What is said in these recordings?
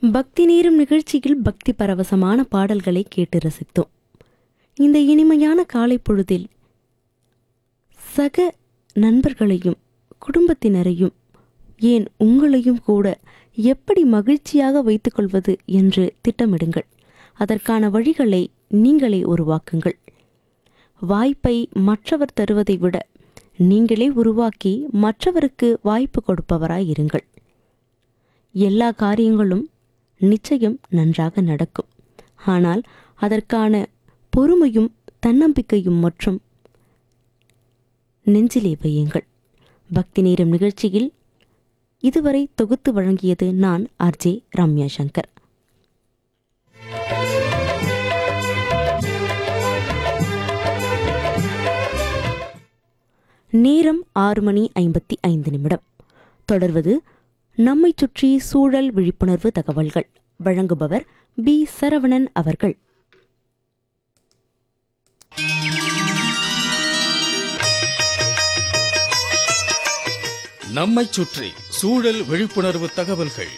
பக்தி நேரும் நிகழ்ச்சியில் பக்தி பரவசமான பாடல்களை கேட்டு ரசித்தோம் இந்த இனிமையான காலை பொழுதில் சக நண்பர்களையும் குடும்பத்தினரையும் ஏன் உங்களையும் கூட எப்படி மகிழ்ச்சியாக வைத்துக்கொள்வது என்று திட்டமிடுங்கள் அதற்கான வழிகளை நீங்களே உருவாக்குங்கள் வாய்ப்பை மற்றவர் தருவதை விட நீங்களே உருவாக்கி மற்றவருக்கு வாய்ப்பு கொடுப்பவராய் இருங்கள் எல்லா காரியங்களும் நிச்சயம் நன்றாக நடக்கும் ஆனால் அதற்கான பொறுமையும் தன்னம்பிக்கையும் மற்றும் நெஞ்சிலே வையுங்கள் பக்தி நேரம் நிகழ்ச்சியில் இதுவரை தொகுத்து வழங்கியது நான் ஆர்ஜே ரம்யா சங்கர் நேரம் ஆறு மணி ஐம்பத்தி ஐந்து நிமிடம் தொடர்வது நம்மை சுற்றி சூழல் விழிப்புணர்வு தகவல்கள் வழங்குபவர் பி சரவணன் அவர்கள் நம்மைச் சுற்றி சூழல் விழிப்புணர்வு தகவல்கள்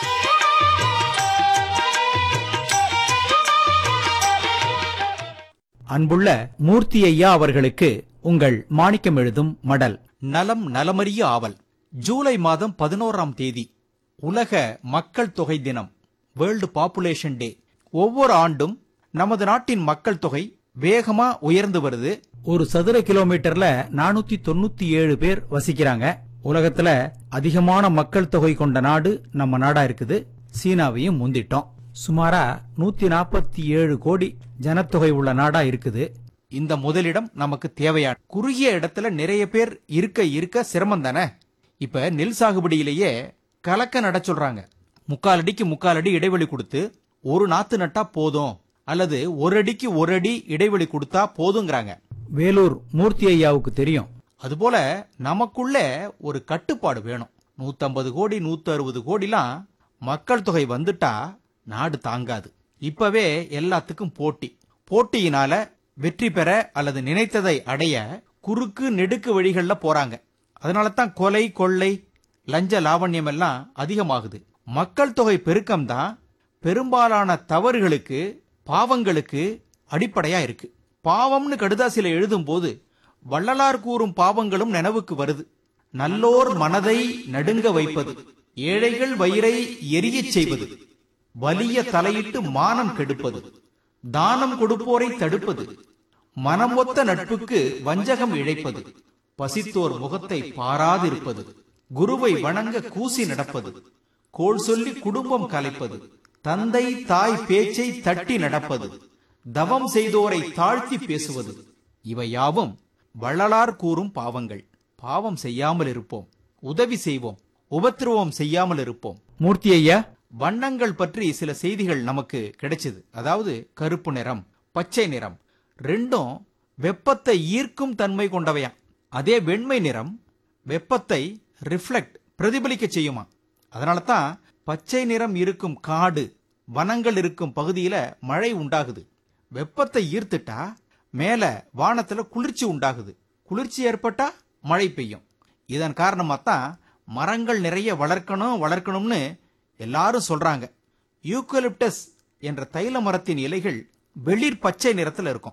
அன்புள்ள மூர்த்தி ஐயா அவர்களுக்கு உங்கள் மாணிக்கம் எழுதும் மடல் நலம் நலமறிய ஆவல் ஜூலை மாதம் பதினோராம் தேதி உலக மக்கள் தொகை தினம் வேர்ல்டு பாப்புலேஷன் டே ஒவ்வொரு ஆண்டும் நமது நாட்டின் மக்கள் தொகை வேகமா உயர்ந்து வருது ஒரு சதுர கிலோமீட்டர்ல நானூத்தி தொண்ணூத்தி ஏழு பேர் வசிக்கிறாங்க உலகத்துல அதிகமான மக்கள் தொகை கொண்ட நாடு நம்ம நாடா இருக்குது சீனாவையும் முந்திட்டோம் சுமாரா நூத்தி நாற்பத்தி ஏழு கோடி ஜனத்தொகை உள்ள நாடா இருக்குது இந்த முதலிடம் நமக்கு தேவையான குறுகிய இடத்துல நிறைய பேர் இருக்க இருக்க சிரமம் தானே இப்ப நெல் சாகுபடியிலேயே கலக்க நட சொல்றாங்க முக்கால் அடிக்கு முக்கால் அடி இடைவெளி கொடுத்து ஒரு நாத்து நட்டா போதும் அல்லது ஒரு அடிக்கு ஒரு அடி இடைவெளி கொடுத்தா போதுங்கிறாங்க வேலூர் மூர்த்தி ஐயாவுக்கு தெரியும் அதுபோல நமக்குள்ள ஒரு கட்டுப்பாடு வேணும் 150 கோடி 160 அறுபது கோடிலாம் மக்கள் தொகை வந்துட்டா நாடு தாங்காது இப்பவே எல்லாத்துக்கும் போட்டி போட்டியினால வெற்றி பெற அல்லது நினைத்ததை அடைய குறுக்கு நெடுக்கு வழிகள்ல போறாங்க அதனால தான் கொலை கொள்ளை லஞ்ச லாவண்யம் எல்லாம் அதிகமாகுது மக்கள் தொகை பெருக்கம் தான் பெரும்பாலான தவறுகளுக்கு பாவங்களுக்கு அடிப்படையா இருக்கு பாவம்னு கடுதாசில எழுதும்போது வள்ளலார் கூறும் பாவங்களும் நினைவுக்கு வருது நல்லோர் மனதை நடுங்க வைப்பது ஏழைகள் வயிறை எரியச் செய்வது வலிய தலையிட்டு மானம் கெடுப்பது தானம் கொடுப்போரை தடுப்பது மனம் ஒத்த நட்புக்கு வஞ்சகம் இழைப்பது பசித்தோர் முகத்தை பாராதிருப்பது குருவை வணங்க கூசி நடப்பது கோள் சொல்லி குடும்பம் கலைப்பது தந்தை தாய் பேச்சை தட்டி நடப்பது தவம் செய்தோரை தாழ்த்தி பேசுவது இவை யாவும் வள்ளலார் கூறும் பாவங்கள் பாவம் செய்யாமல் இருப்போம் உதவி செய்வோம் உபத்திரவம் செய்யாமல் இருப்போம் மூர்த்தி ஐயா வண்ணங்கள் பற்றி சில செய்திகள் நமக்கு கிடைச்சது அதாவது கருப்பு நிறம் பச்சை நிறம் ரெண்டும் வெப்பத்தை ஈர்க்கும் தன்மை கொண்டவையாம் அதே வெண்மை நிறம் வெப்பத்தை ரிஃப்ளெக்ட் பிரதிபலிக்க செய்யுமா அதனால தான் பச்சை நிறம் இருக்கும் காடு வனங்கள் இருக்கும் பகுதியில மழை உண்டாகுது வெப்பத்தை ஈர்த்துட்டா மேல வானத்துல குளிர்ச்சி உண்டாகுது குளிர்ச்சி ஏற்பட்டா மழை பெய்யும் இதன் காரணமா தான் மரங்கள் நிறைய வளர்க்கணும் வளர்க்கணும்னு எல்லாரும் சொல்றாங்க யூக்கலிப்டஸ் என்ற தைல மரத்தின் இலைகள் வெளிர் பச்சை நிறத்துல இருக்கும்